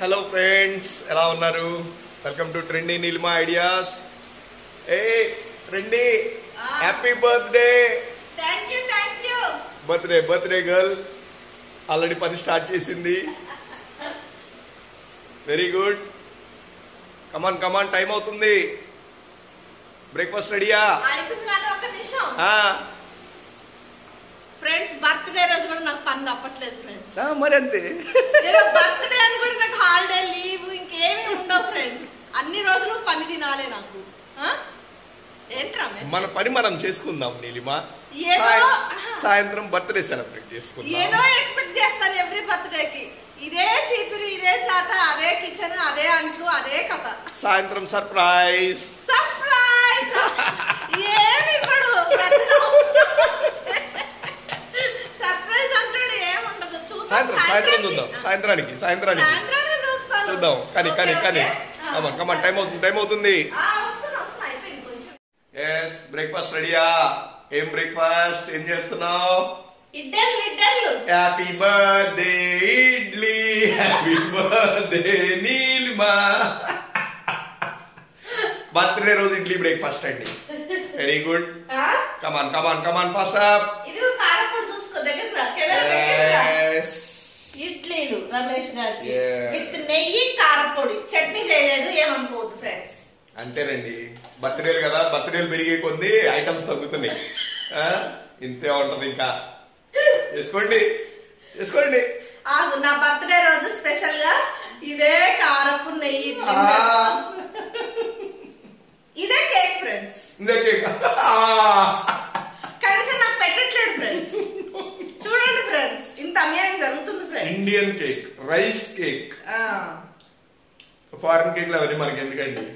Hello friends ఎలా ఉన్నారు welcome to trendy Neelima ideas a trendy happy birthday thank you thank you birthday birthday girl already పని start చేసింది very good come on come on time అవుతుంది breakfast రెడీయా అవుతుంది కానీ ఒక నిమిషం ఫ్రెండ్స్ బర్త్డే రోజు కూడా నాకు పని తప్పట్లేదు ఫ్రెండ్స్ మరి అంతే నేను బర్త్డే అని కూడా నాకు హాలిడే లీవ్ ఇంకేమీ ఉండవు ఫ్రెండ్స్ అన్ని రోజులు పని తినాలి నాకు ఆ? ఏంటి రమేష్ మన పని మనం చేసుకుందాం నీలిమా ఏదో- సాయం- సాయంత్రం బర్త్డే సెలబ్రేట్ ఏదో చేసుకుందాం ఎక్స్పెక్ట్ చేస్తాను ఎవ్రీ బర్త్డేకి ఇదే చీపిరి ఇదే చాట అదే కిచెన్ అదే అంట్లు అదే కథ సాయంత్రం సర్ప్రైజ్ సర్ప్రైజ్ ఏమి ఇప్పుడు సర్ప్రైజ్ అంటాడు ఏముండదు చూద్దాం సాయంత్రం సాయంత్రం సాయంత్రానికి. చూద్దాం సాయంత్రానికి సాయంత్రానికి సాయంత్రానికి చూస్తాను చూద్దాం కానీ ఓకే, కానీ కానీ ఓకే. ఆ, కమాన్ కమాన్ టైం అవుతుంది టైం అవుతుంది ఆ, వస్తున్నా, వస్తున్నా, అయిపోయింది కొంచెం. ఎస్ బ్రేక్ఫాస్ట్ రెడీయా ఏం బ్రేక్ఫాస్ట్ ఏం చేస్తున్నావు ఇడ్డర్లు ఇడ్డర్లు happy birthday idli happy birthday Neelima birthday రోజు ఇడ్లీ బ్రేక్ఫాస్ట్ అండి వెరీ గుడ్ ఆ? కమాన్ కమాన్ కమాన్ ఫాస్ట్ అప్ ఇదిగో కారపొడి చూసుకో దగ్గరకు రా కెమెరా దగ్గరకు రా ఇడ్లీలు రమేష్ గారికి Yeah. విత్ నెయ్యి కారపొడి చట్నీ చేయలేదు ఏమనుకోవద్దు ఫ్రెండ్స్ అంతేనండి బర్త్డేలు కదా బర్త్డేలు పెరిగే కొద్ది ఐటమ్స్ తగ్గుతున్నాయి ఆ? ఇంతే ఉంటది ఇంకా చేసుకోండి చేసుకోండి ఆగు నా బర్త్డే రోజు స్పెషల్ గా ఇదే కారపు నెయ్యి ఇడ్లీ ఆ, ఇదే కేక్ ఫ్రెండ్స్ ఇందే కేక్. ఆ. కనీసం నాకు పెట్టట్లేడు ఫ్రెండ్స్ చూడండి ఫ్రెండ్స్ ఇంత అన్యాయం జరుగుతుంది friends Indian cake rice cake foreign కేక్లు అవన్నీ మనకి ఎందుకండి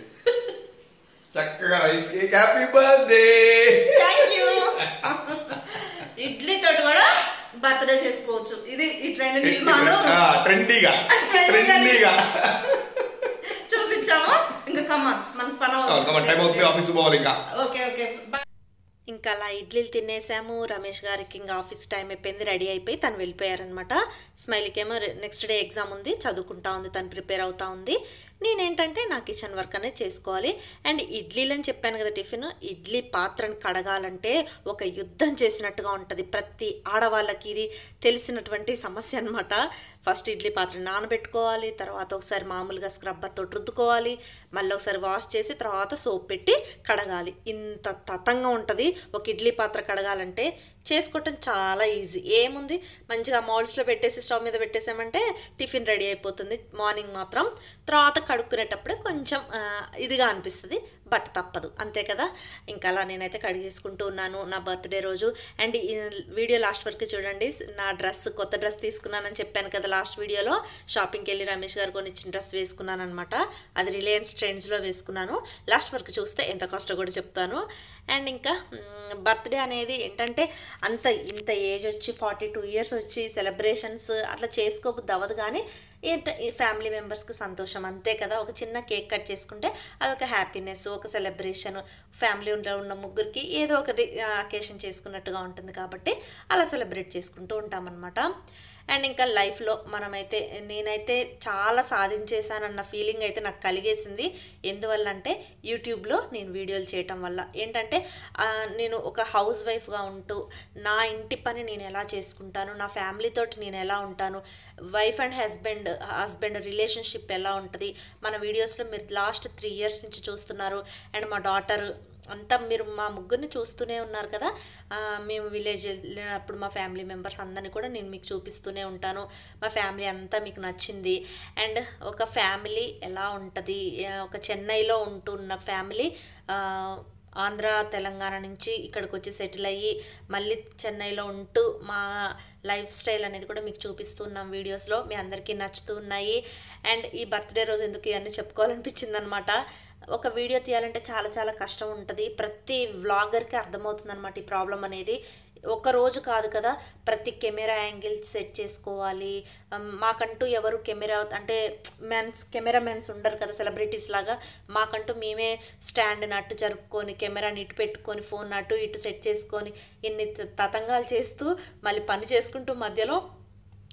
చక్కగా rice cake happy birthday thank you idli తోటి కూడా బర్త్డే చేసుకోవచ్చు ఇది ఈ ట్రెండ్ నిల్మాను ట్రెండీగా Trendy గా. ట్రెండీగా చూపించాము ఇంకా కమాన్ మనకు పని టైం అవుతుంది ఆఫీస్ పోవాలి ఇంకా ఓకే ఓకే ఇంకా అలా ఇడ్లీలు తినేసాము రమేష్ గారికి ఇంకా ఆఫీస్ టైం అయిపోయింది రెడీ అయిపోయి తను వెళ్ళిపోయారనమాట స్మైల్కేమో నెక్స్ట్ డే ఎగ్జామ్ ఉంది చదువుకుంటా ఉంది తను ప్రిపేర్ అవుతా ఉంది నేనేంటంటే నా కిచెన్ వర్క్ అనేది చేసుకోవాలి అండ్ ఇడ్లీలు అని చెప్పాను కదా టిఫిన్ ఇడ్లీ పాత్రను కడగాలంటే ఒక యుద్ధం చేసినట్టుగా ఉంటుంది ప్రతి ఆడవాళ్ళకి ఇది తెలిసినటువంటి సమస్య అనమాట ఫస్ట్ ఇడ్లీ పాత్ర నానబెట్టుకోవాలి తర్వాత ఒకసారి మామూలుగా స్క్రబ్బర్తో రుద్దుకోవాలి మళ్ళీ ఒకసారి వాష్ చేసి తర్వాత సోప్ పెట్టి కడగాలి ఇంత తతంగా ఉంటుంది ఒక ఇడ్లీ పాత్ర కడగాలంటే చేసుకోవటం చాలా ఈజీ ఏముంది మంచిగా మౌల్స్లో పెట్టేసి స్టవ్ మీద పెట్టేసామంటే టిఫిన్ రెడీ అయిపోతుంది మార్నింగ్ మాత్రం తర్వాత కడుక్కునేటప్పుడు కొంచెం ఆ, ఇదిగా అనిపిస్తుంది బట్ తప్పదు అంతే కదా ఇంకా అలా నేనైతే కడిగేసుకుంటూ ఉన్నాను నా బర్త్డే రోజు అండ్ ఈ వీడియో లాస్ట్ వరకు చూడండి నా డ్రెస్ కొత్త డ్రెస్ తీసుకున్నానని చెప్పాను కదా లాస్ట్ వీడియోలో షాపింగ్కి వెళ్ళి రమేష్ గారు కొని ఇచ్చిన డ్రెస్ వేసుకున్నాను అనమాట అది రిలయన్స్ ట్రెండ్స్లో వేసుకున్నాను లాస్ట్ వరకు చూస్తే ఎంత కష్టం కూడా చెప్తాను అండ్ ఇంకా బర్త్డే అనేది ఏంటంటే అంత ఇంత ఏజ్ వచ్చి ఫార్టీ టూ ఇయర్స్ వచ్చి సెలబ్రేషన్స్ అట్లా చేసుకోబుద్ది అవ్వదు కానీ ఏంట ఈ ఫ్యామిలీ మెంబర్స్కి సంతోషం అంతే కదా ఒక చిన్న కేక్ కట్ చేసుకుంటే అదొక హ్యాపీనెస్ ఒక సెలబ్రేషన్ ఫ్యామిలీలో ఉన్న ముగ్గురికి ఏదో ఒకటి అకేషన్ చేసుకున్నట్టుగా ఉంటుంది కాబట్టి అలా సెలబ్రేట్ చేసుకుంటూ ఉంటామన్నమాట అండ్ ఇంకా లైఫ్లో మనమైతే నేనైతే చాలా సాధించేశానన్న ఫీలింగ్ అయితే నాకు కలిగేసింది ఎందువల్ల అంటే యూట్యూబ్లో నేను వీడియోలు చేయటం వల్ల ఏంటంటే ఆ, నేను ఒక హౌస్ వైఫ్గా ఉంటూ నా ఇంటి పని నేను ఎలా చేసుకుంటాను నా ఫ్యామిలీతో నేను ఎలా ఉంటాను wife and husband husband relationship ఎలా ఉంటుంది మన వీడియోస్లో మీరు లాస్ట్ త్రీ ఇయర్స్ నుంచి చూస్తున్నారు అండ్ మా డాటర్ అంతా మీరు మా ముగ్గురిని చూస్తూనే ఉన్నారు కదా ఆ, మేము విలేజ్ వెళ్ళినప్పుడు మా ఫ్యామిలీ మెంబర్స్ అందరినీ కూడా నేను మీకు చూపిస్తూనే ఉంటాను మా ఫ్యామిలీ అంతా మీకు నచ్చింది అండ్ ఒక ఫ్యామిలీ ఎలా ఉంటుంది ఆ, ఒక చెన్నైలో ఉంటున్న ఫ్యామిలీ ఆ, ఆంధ్ర తెలంగాణ నుంచి ఇక్కడికి వచ్చి సెటిల్ అయ్యి మళ్ళీ చెన్నైలో ఉంటూ మా లైఫ్ స్టైల్ అనేది కూడా మీకు చూపిస్తున్నాం వీడియోస్లో మీ అందరికీ నచ్చుతూ ఉన్నాయి అండ్ ఈ బర్త్డే రోజు ఎందుకు ఇవన్నీ చెప్పుకోవాలనిపించింది అనమాట ఒక వీడియో తీయాలంటే చాలా చాలా కష్టం ఉంటుంది ప్రతి వ్లాగర్కి అర్థమవుతుంది అనమాట ఈ ప్రాబ్లం అనేది ఒక రోజు కాదు కదా ప్రతి కెమెరా యాంగిల్ సెట్ చేసుకోవాలి అమ్, మాకంటూ ఎవరు కెమెరా అంటే మెన్స్ కెమెరా మెన్స్ ఉండరు కదా సెలబ్రిటీస్ లాగా మాకంటూ మేమే స్టాండ్ నట్టు జరుపుకొని కెమెరాని ఇటు పెట్టుకొని ఫోన్ అటు ఇటు సెట్ చేసుకొని ఇన్ని త- తతంగాలు చేస్తూ మళ్ళీ పని చేసుకుంటూ మధ్యలో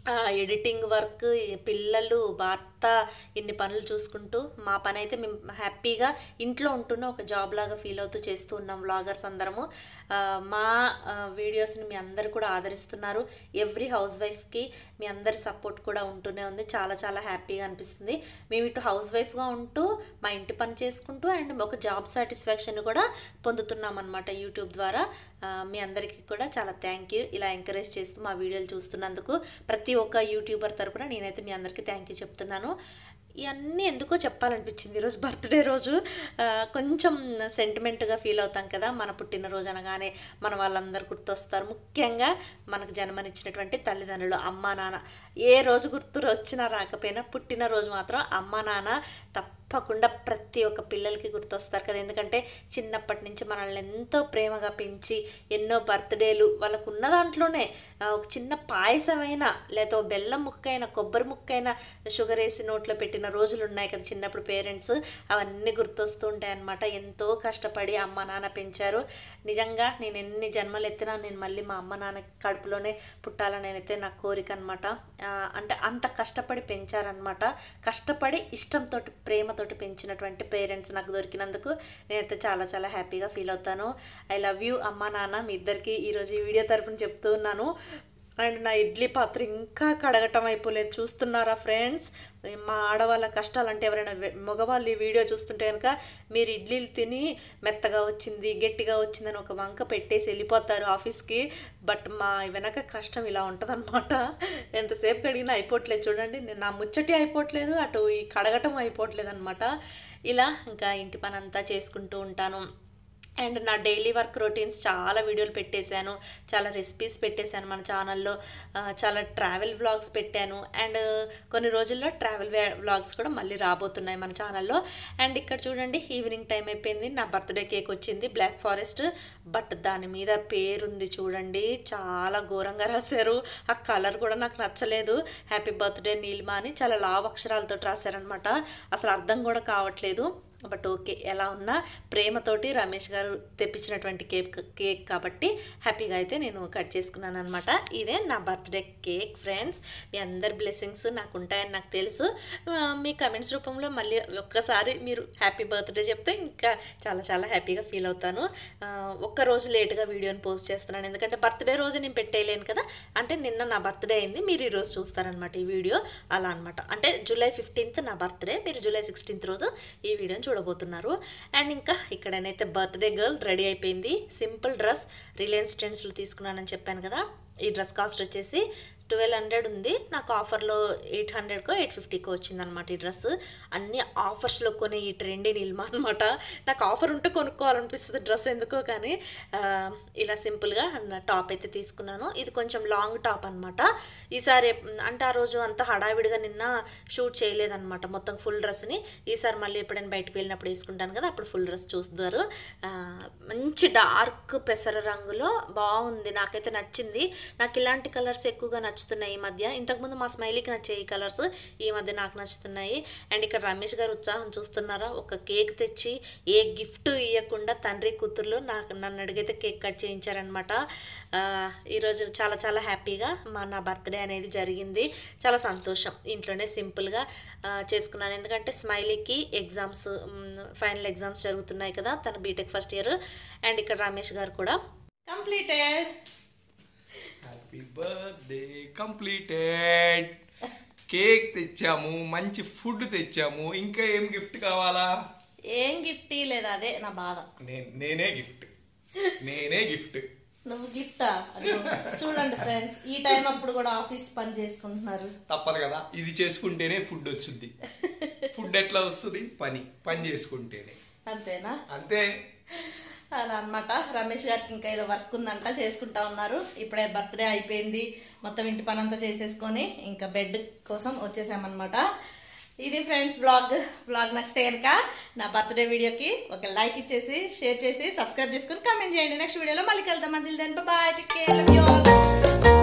ఆ, ఎడిటింగ్ వర్క్ ఈ పిల్లలు భర్త ఇన్ని పనులు చూసుకుంటూ మా పని అయితే మేము హ్యాపీగా ఇంట్లో ఉంటున్న ఒక జాబ్ లాగా ఫీల్ అవుతూ చేస్తూ ఉన్నాం వ్లాగర్స్ అందరము ఆ, మా ఆ, వీడియోస్ని మీ అందరు కూడా ఆదరిస్తున్నారు ఎవ్రీ హౌస్ వైఫ్కి మీ అందరి సపోర్ట్ కూడా ఉంటూనే ఉంది చాలా చాలా హ్యాపీగా అనిపిస్తుంది మేము ఇటు హౌస్ వైఫ్గా ఉంటూ మా ఇంటి పని చేసుకుంటూ అండ్ ఒక జాబ్ సాటిస్ఫాక్షన్ కూడా పొందుతున్నాం అనమాట యూట్యూబ్ ద్వారా ఆ, మీ అందరికీ కూడా చాలా థ్యాంక్ యూ ఇలా ఎంకరేజ్ చేస్తూ మా వీడియోలు చూస్తున్నందుకు ప్రతి ఒక్క యూట్యూబర్ తరపున నేనైతే మీ అందరికీ థ్యాంక్ యూ చెప్తున్నాను ఇవన్నీ ఎందుకో చెప్పాలనిపించింది ఈరోజు బర్త్డే రోజు ఆ, కొంచెం సెంటిమెంట్గా ఫీల్ అవుతాం కదా మన పుట్టినరోజు అనగానే మన వాళ్ళందరూ గుర్తొస్తారు ముఖ్యంగా మనకు జన్మనిచ్చినటువంటి తల్లిదండ్రులు అమ్మా నాన్న ఏ రోజు గుర్తు వచ్చినా రాకపోయినా పుట్టినరోజు మాత్రం అమ్మా నాన్న తప్పకుండా ప్రతి ఒక్క పిల్లలకి గుర్తొస్తారు కదా ఎందుకంటే చిన్నప్పటి నుంచి మనల్ని ఎంతో ప్రేమగా పెంచి ఎన్నో బర్త్డేలు వాళ్ళకు ఉన్న దాంట్లోనే ఆ, ఒక చిన్న పాయసమైనా లేదా ఓ బెల్లం ముక్కైనా కొబ్బరి ముక్కైనా షుగర్ వేసి నోట్లో పెట్టిన రోజులు ఉన్నాయి కదా చిన్నప్పుడు పేరెంట్స్ అవన్నీ గుర్తొస్తూ ఉంటాయి అన్నమాట ఎంతో కష్టపడి అమ్మ నాన్న పెంచారు నిజంగా నేను ఎన్ని జన్మలు ఎత్తినా నేను మళ్ళీ మా అమ్మ నాన్న కడుపులోనే పుట్టాలని అయితే నా కోరిక అనమాట అంటే అంత కష్టపడి పెంచారనమాట కష్టపడి ఇష్టంతో ప్రేమతోటి పెంచినటువంటి పేరెంట్స్ నాకు దొరికినందుకు నేనైతే చాలా చాలా హ్యాపీగా ఫీల్ అవుతాను ఐ లవ్ యూ అమ్మ నాన్న మీ ఇద్దరికి ఈరోజు ఈ వీడియో తరఫున చెప్తూ ఉన్నాను అండ్ నా ఇడ్లీ పాత్ర ఇంకా కడగటం అయిపోలేదు చూస్తున్నారా ఫ్రెండ్స్ మా ఆడవాళ్ళ కష్టాలు అంటే ఎవరైనా వె- మగవాళ్ళు ఈ వీడియో చూస్తుంటే కనుక మీరు ఇడ్లీలు తిని మెత్తగా వచ్చింది గట్టిగా వచ్చిందని ఒక వంక పెట్టేసి వెళ్ళిపోతారు ఆఫీస్కి బట్ మా వెనక కష్టం ఇలా ఉంటుందన్నమాట ఎంతసేపు కడిగినా అయిపోవట్లేదు చూడండి నేను నా ముచ్చటి అయిపోవట్లేదు అటు ఈ కడగటం అయిపోవట్లేదు అనమాట ఇలా ఇంకా ఇంటి పని అంతా చేసుకుంటూ ఉంటాను అండ్ నా డైలీ వర్క్ రొటీన్స్ చాలా వీడియోలు పెట్టేశాను చాలా రెసిపీస్ పెట్టేశాను మన ఛానల్లో ఆ, చాలా ట్రావెల్ వ్లాగ్స్ పెట్టాను అండ్ కొన్ని రోజుల్లో ట్రావెల్ వ్లాగ్స్ కూడా మళ్ళీ రాబోతున్నాయి మన ఛానల్లో అండ్ ఇక్కడ చూడండి ఈవినింగ్ టైం అయిపోయింది నా బర్త్డే కేక్ వచ్చింది బ్లాక్ ఫారెస్ట్ బట్ దాని మీద పేరుంది చూడండి చాలా ఘోరంగా రాశారు ఆ కలర్ కూడా నాకు నచ్చలేదు హ్యాపీ బర్త్డే నీలిమా అని చాలా లావ్ అక్షరాలతో రాశారనమాట అసలు అర్థం కూడా కావట్లేదు బట్ ఓకే ఎలా ఉన్నా ప్రేమతోటి రమేష్ గారు తెప్పించినటువంటి కేక్ కేక్ కాబట్టి హ్యాపీగా అయితే నేను కట్ చేసుకున్నాను అనమాట ఇదే నా బర్త్డే కేక్ ఫ్రెండ్స్ మీ అందరి బ్లెస్సింగ్స్ నాకు ఉంటాయని నాకు తెలుసు ఆ, మీ కమెంట్స్ రూపంలో మళ్ళీ ఒక్కసారి మీరు హ్యాపీ బర్త్డే చెప్తే ఇంకా చాలా చాలా హ్యాపీగా ఫీల్ అవుతాను ఆ, ఒక్క రోజు లేట్గా వీడియోని పోస్ట్ చేస్తున్నాను ఎందుకంటే బర్త్డే రోజు నేను పెట్టేయలేను కదా అంటే నిన్న నా బర్త్డే అయింది మీరు ఈరోజు చూస్తారనమాట ఈ వీడియో అలా అనమాట అంటే జూలై ఫిఫ్టీన్త్ నా బర్త్డే మీరు జూలై సిక్స్టీన్త్ రోజు ఈ వీడియోని చూడబోతున్నారు అండ్ ఇంకా ఇక్కడనైతే బర్త్డే గర్ల్ రెడీ అయిపోయింది సింపుల్ డ్రెస్ రిలయన్స్ ట్రెండ్స్లో తీసుకున్నానని చెప్పాను కదా ఈ డ్రెస్ కాస్ట్ వచ్చేసి ట్వెల్వ్ హండ్రెడ్ ఉంది నాకు ఆఫర్లో ఎయిట్ హండ్రెడ్కో ఎయిట్ ఫిఫ్టీకో వచ్చిందనమాట ఈ డ్రెస్ అన్ని ఆఫర్స్లో కొనే ఈ ట్రెండీ నిల్మా అనమాట నాకు ఆఫర్ ఉంటే కొనుక్కోవాలనిపిస్తుంది డ్రెస్ ఎందుకో కానీ ఆ, ఇలా సింపుల్గా నా టాప్ అయితే తీసుకున్నాను ఇది కొంచెం లాంగ్ టాప్ అనమాట ఈసారి ఎప్- అంటే ఆ రోజు అంత హడావిడిగా నిన్న షూట్ చేయలేదన్నమాట మొత్తం ఫుల్ డ్రెస్ని ఈసారి మళ్ళీ ఎప్పుడైనా బయటకు వెళ్ళినప్పుడు వేసుకుంటాను కదా అప్పుడు ఫుల్ డ్రెస్ చూస్తారు ఆ, మంచి డార్క్ పెసర రంగులో బాగుంది నాకైతే నచ్చింది నాకు ఇలాంటి కలర్స్ ఎక్కువగా నచ్చుతున్నాయి ఈ మధ్య ఇంతకుముందు మా స్మైలీకి నచ్చే ఈ కలర్స్ ఈ మధ్య నాకు నచ్చుతున్నాయి అండ్ ఇక్కడ రమేష్ గారు ఉత్సాహం చూస్తున్నారా ఒక కేక్ తెచ్చి ఏ గిఫ్ట్ ఇవ్వకుండా తండ్రి కూతుర్లు నాకు నన్ను అడిగితే కేక్ కట్ చేయించారనమాట ఈరోజు చాలా చాలా హ్యాపీగా మా నా బర్త్డే అనేది జరిగింది చాలా సంతోషం ఇంట్లోనే సింపుల్గా ఆ, చేసుకున్నాను ఎందుకంటే స్మైలీకి ఎగ్జామ్స్ ఫైనల్ ఎగ్జామ్స్ జరుగుతున్నాయి కదా తన బీటెక్ ఫస్ట్ ఇయర్ అండ్ ఇక్కడ రమేష్ గారు కూడా completed happy birthday completed cake తెచ్చాము మంచి ఫుడ్ తెచ్చాము ఇంకా ఏం గిఫ్ట్ కావాలా ఏం గిఫ్ట్ లేదు అదే నా బాధ నే- నేనే గిఫ్ట్ నేనే గిఫ్ట్ నువ్వు గిఫ్టా చూడండి ఫ్రెండ్స్ ఈ టైం అప్పుడు కూడా ఆఫీస్ పని చేసుకుంటున్నారు తప్పదు కదా ఇది చేసుకుంటేనే ఫుడ్ వస్తుంది ఫుడ్ ఎట్లా వస్తుంది పని పని చేసుకుంటేనే అంతేనా అంతే అలా అన్నమాట రమేష్ గారికి ఇంకా ఏదో వర్క్ ఉందంట చేసుకుంటా ఉన్నారు ఇప్పుడే బర్త్డే అయిపోయింది మొత్తం ఇంటి పని అంతా చేసేసుకొని ఇంకా బెడ్ కోసం వచ్చేసామన్నమాట ఇది ఫ్రెండ్స్ బ్లాగ్ బ్లాగ్ నచ్చితే కనుక నా బర్త్డే వీడియోకి ఒక లైక్ ఇచ్చేసి షేర్ చేసి సబ్స్క్రైబ్ చేసుకొని కామెంట్ చేయండి నెక్స్ట్ వీడియోలో మళ్ళీ వెళ్దాం అంటే then bye take care love you all